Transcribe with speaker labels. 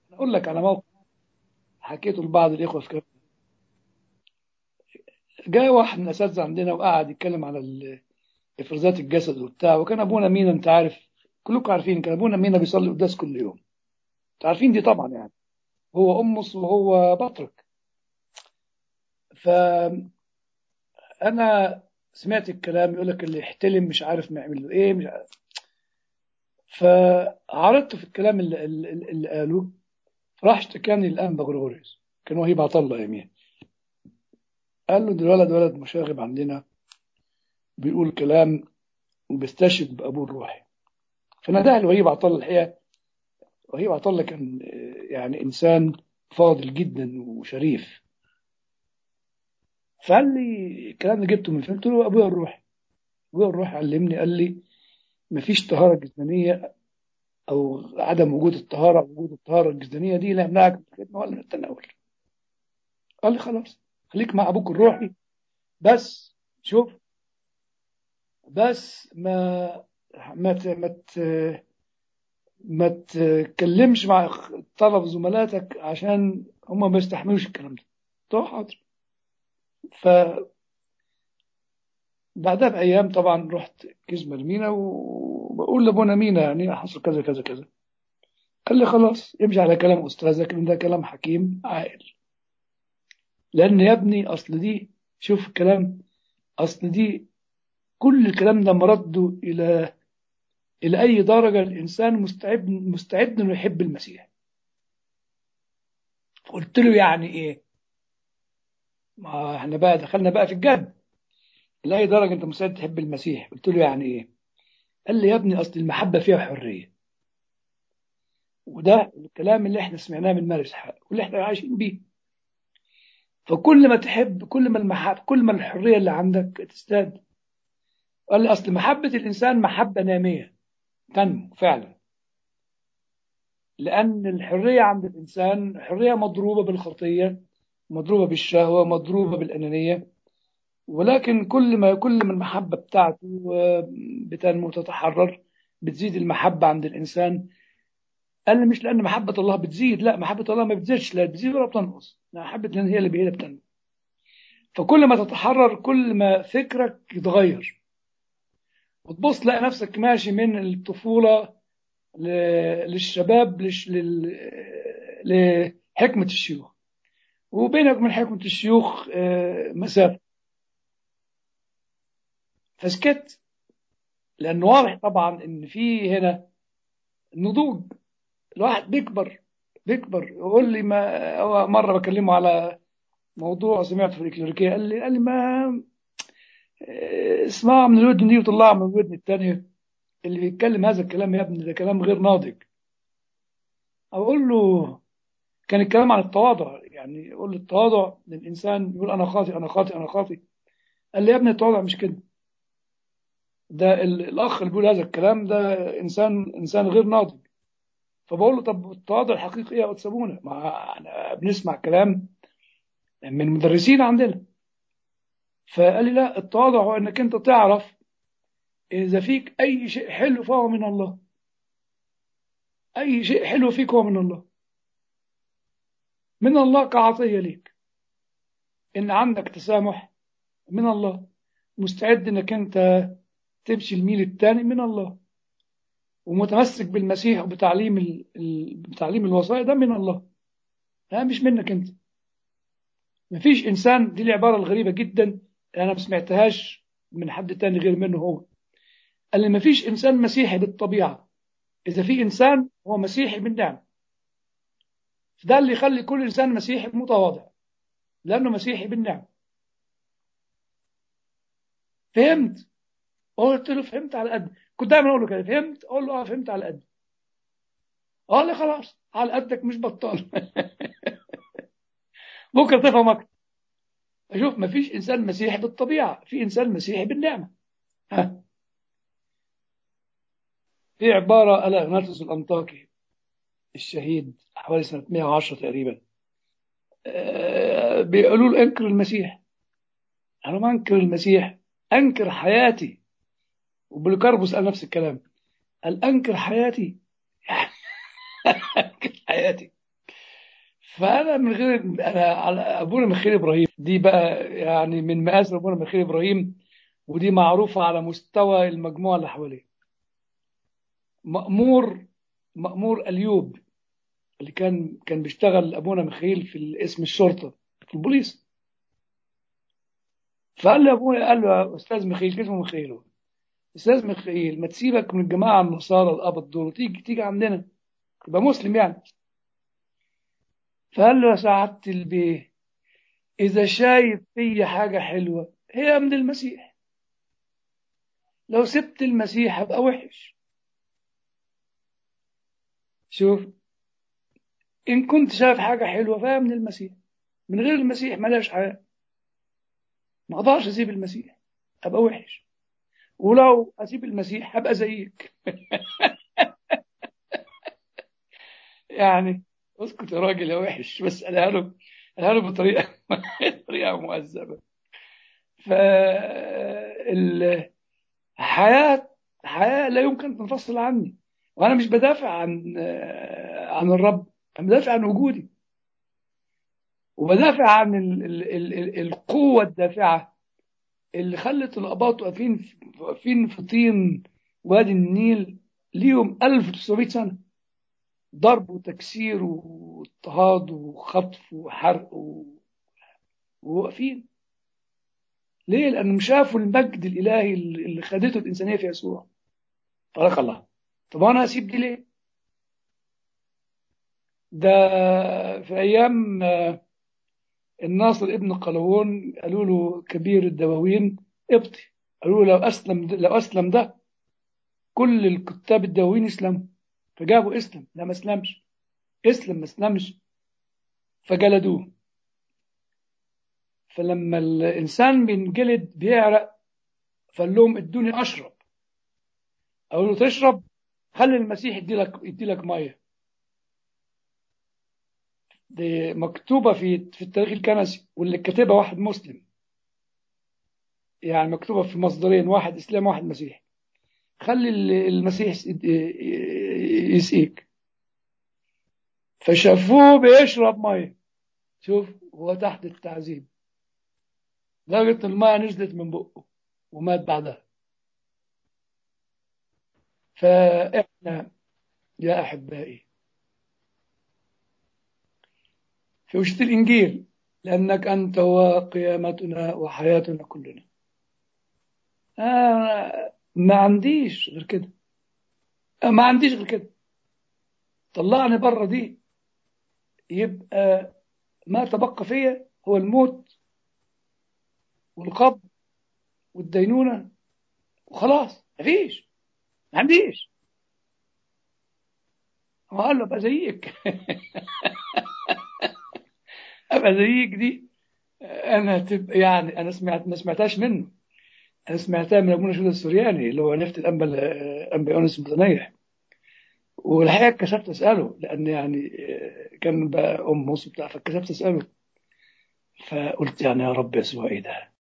Speaker 1: اقول لك على موقف حكيته لبعض الاخوه في كلام جاء واحد من الاساتذه عندنا وقعد يتكلم على ال- افرازات الجسد وبتاع وكان ابونا مينا انت عارف كلكم عارفين كان ابونا مينا بيصلي قداس كل يوم انتوا عارفين دي طبعا يعني هو امس وهو بطرك فانا سمعت الكلام يقول لك اللي يحتلم مش عارف ما يعمل له ايه مش عارف فعرضت في الكلام اللي, اللي, اللي قالوه راح اشتكاني للانبا غريغوريوس كان وهيب عطا الله يمين قال له ده الولد ولد مشاغب عندنا بيقول كلام وبيستشهد بابوه الروحي فناداه الوهيب عطا الله الحقيقه وهيب عطا الله كان آه، يعني انسان فاضل جدا وشريف فقال لي الكلام ده جبته من فين؟ قلت له ابويا الروحي ابويا الروحي علمني قال لي مفيش طهاره جسدانيه او عدم وجود الطهاره وجود الطهاره الجسدانيه دي لا يمنعك من الخدمه ولا من التناول قال لي خلاص خليك مع ابوك الروحي بس شوف بس ما ما ت- ما ت- ما تتكلمش مع طلب زملاتك عشان هم ما يستحملوش الكلام ده قلت له حاضر ف بعدها بأيام طبعا رحت كزمة لمينا وبقول لأبونا مينا يعني حصل كذا كذا كذا قال لي خلاص امشي على كلام أستاذك لأن ده كلام حكيم عاقل لأن يا ابني أصل دي شوف الكلام أصل دي كل الكلام ده مرده إلى إلى أي درجة الإنسان مستعد مستعد إنه يحب المسيح قلت له يعني إيه؟ ما احنا بقى دخلنا بقى في الجد لأي درجة أنت مستعد تحب المسيح قلت له يعني إيه؟ قال لي يا ابني أصل المحبة فيها حرية وده الكلام اللي احنا سمعناه من مارس حق واللي احنا عايشين بيه فكل ما تحب كل ما المحبة كل ما الحرية اللي عندك تزداد قال لي أصل محبة الإنسان محبة نامية تنمو فعلا لأن الحرية عند الإنسان حرية مضروبة بالخطية مضروبة بالشهوة مضروبة بالأنانية ولكن كل ما كل ما المحبة بتاعته آه، بتنمو تتحرر بتزيد المحبة عند الإنسان قال لي مش لأن محبة الله بتزيد لا محبة الله ما بتزيدش لا بتزيد ولا بتنقص محبة الله هي اللي بهي بتنمو فكل ما تتحرر كل ما فكرك يتغير وتبص تلاقي نفسك ماشي من الطفولة ل- للشباب لش... لل... لحكمة الشيوخ وبينك وبين حكمة الشيوخ آه، مسافة فسكت لأنه واضح طبعا إن في هنا نضوج الواحد بيكبر بيكبر يقول لي ما هو مرة بكلمه على موضوع سمعته في الإكليريكية قال لي قال لي ما آه، اسمعها من الودن دي وطلعها من الودن التانية اللي بيتكلم هذا الكلام يا ابني ده كلام غير ناضج أقول له كان الكلام عن التواضع يعني يقول التواضع للإنسان يقول أنا خاطئ أنا خاطئ أنا خاطئ قال لي يا ابني التواضع مش كده ده ال- الأخ اللي بيقول هذا الكلام ده إنسان إنسان غير ناضج فبقول له طب التواضع الحقيقي إيه يا أستاذ سابونا ما أنا بنسمع كلام من مدرسين عندنا فقال لي لا التواضع هو إنك أنت تعرف إذا فيك أي شيء حلو فهو من الله أي شيء حلو فيك هو من الله من الله كعطية ليك إن عندك تسامح من الله مستعد إنك أنت تمشي الميل الثاني من الله ومتمسك بالمسيح وبتعليم ال... ال... بتعليم الوصايا ده من الله لا مش منك أنت مفيش إنسان دي العبارة الغريبة جدا أنا ما سمعتهاش من حد تاني غير منه هو قال لي مفيش إنسان مسيحي بالطبيعة إذا في إنسان هو مسيحي بالنعم ده اللي يخلي كل إنسان مسيحي متواضع لأنه مسيحي بالنعم فهمت قلت له فهمت على قد كنت دايما اقول له كده فهمت اقول له اه فهمت على قد قال لي خلاص على قدك مش بطال بكره تفهم اكتر اشوف ما فيش انسان مسيحي بالطبيعه في انسان مسيحي بالنعمه ها في عباره قال اغناطس الانطاكي الشهيد حوالي سنه 110 تقريبا آه، بيقولوا له انكر المسيح انا ما انكر المسيح انكر حياتي وبوليكاربوس قال نفس الكلام قال انكر حياتي انكر حياتي فانا من غير انا على ابونا ميخائيل ابراهيم دي بقى يعني من مقاس ابونا ميخائيل ابراهيم ودي معروفه على مستوى المجموعه اللي حواليه مأمور مأمور اليوب اللي كان كان بيشتغل ابونا ميخائيل في اسم الشرطه في البوليس فقال له ابونا قال له يا استاذ ميخائيل كان اسمه ميخائيل هو. استاذ ميخائيل ما تسيبك من الجماعه النصارى القبط دول وتيجي تيجي عندنا تبقى مسلم يعني فقال له يا سعادة البيه إذا شايف في حاجة حلوة هي من المسيح لو سبت المسيح هبقى وحش شوف إن كنت شايف حاجة حلوة فهي من المسيح من غير المسيح ملاش حياة ما أقدرش أسيب المسيح أبقى وحش ولو أسيب المسيح هبقى زيك يعني اسكت يا راجل يا وحش بس قالها له قالها له بطريقه طريقه مهذبه فالحياه حياه لا يمكن تنفصل عني وانا مش بدافع عن عن الرب انا بدافع عن وجودي وبدافع عن ال ال ال ال القوه الدافعه اللي خلت الاباط واقفين واقفين في طين وادي النيل ليهم 1900 سنه ضرب وتكسير واضطهاد وخطف وحرق و... وواقفين ليه؟ لأنهم شافوا المجد الإلهي اللي خدته الإنسانية في يسوع تبارك الله طب أنا أسيب دي ليه؟ ده في أيام الناصر ابن قلاوون قالوا له كبير الدواوين ابطي قالوا له لو أسلم لو أسلم ده كل الكتاب الدواوين يسلموا فجابوا اسلم لا ما اسلمش اسلم ما اسلمش فجلدوه فلما الانسان بينجلد بيعرق فقال لهم ادوني اشرب اقول له تشرب خلي المسيح يدي لك يدي لك ميه دي مكتوبه في في التاريخ الكنسي واللي كاتبها واحد مسلم يعني مكتوبه في مصدرين واحد اسلام واحد مسيحي خلي المسيح يسقيك فشافوه بيشرب ميه شوف هو تحت التعذيب لدرجة المية نزلت من بقه ومات بعدها فإحنا يا أحبائي في وجه الإنجيل لأنك أنت هو قيامتنا وحياتنا كلنا آه ما عنديش غير كده ما عنديش غير كده طلعني بره دي يبقى ما تبقى فيا هو الموت والقبر والدينونة وخلاص مفيش ما عنديش هو قال له ابقى زيك ابقى زيك دي انا تبقى يعني انا سمعت ما سمعتهاش منه انا سمعتها من ابونا شهود السورياني اللي هو نفت الانبا الانبا يونس المتنيح والحقيقه كسبت اساله لان يعني كان بقى ام موسى بتاع فكسبت اساله فقلت يعني يا رب يسوع ايه ده